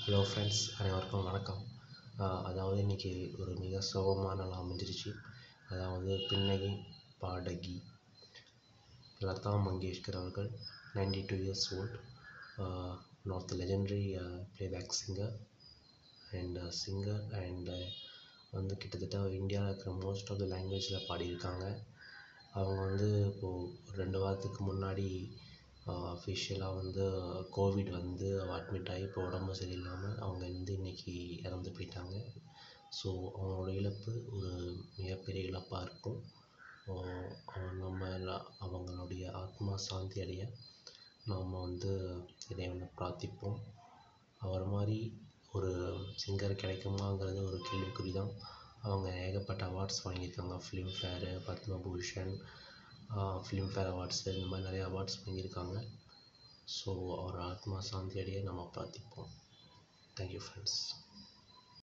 hello friends அனைவருக்கும் வணக்கம் அதாவது இன்றைக்கி ஒரு மிக சோகமான நாள் அமைஞ்சிருச்சு அதாவது பின்னணி பாடகி லதா மங்கேஷ்கர் அவர்கள் ninety two years old one of the legendary playback singer and singer and வந்து கிட்டத்தட்ட இந்தியாவில் இருக்கிற மோஸ்ட் ஆஃப் த லாங்குவேஜில் பாடியிருக்காங்க அவங்க வந்து இப்போது ரெண்டு வாரத்துக்கு முன்னாடி அஃபிஷியலாக வந்து கோவிட் வந்து அட்மிட் ஆகி இப்போ உடம்பு சரியில்லாமல் அவங்க வந்து இன்றைக்கி இறந்து போயிட்டாங்க ஸோ அவங்களோட இழப்பு ஒரு மிகப்பெரிய இழப்பாக இருக்கும் நம்ம எல்லாம் அவங்களுடைய ஆத்மா சாந்தி அடைய நாம் வந்து இறைவனை பிரார்த்திப்போம் அவர் மாதிரி ஒரு சிங்கர் கிடைக்குமாங்கிறது ஒரு கேள்விக்குறி தான் அவங்க ஏகப்பட்ட அவார்ட்ஸ் வாங்கியிருக்காங்க ஃபிலிம்ஃபேரு பத்மபூஷன் ஃபிலிம்ஃபேர் அவார்ட்ஸு இந்த மாதிரி நிறைய அவார்ட்ஸ் வாங்கியிருக்காங்க ஸோ அவர் ஆத்மா சாந்தி அடைய நம்ம பிரார்த்திப்போம் தேங்க்யூ ஃப்ரெண்ட்ஸ்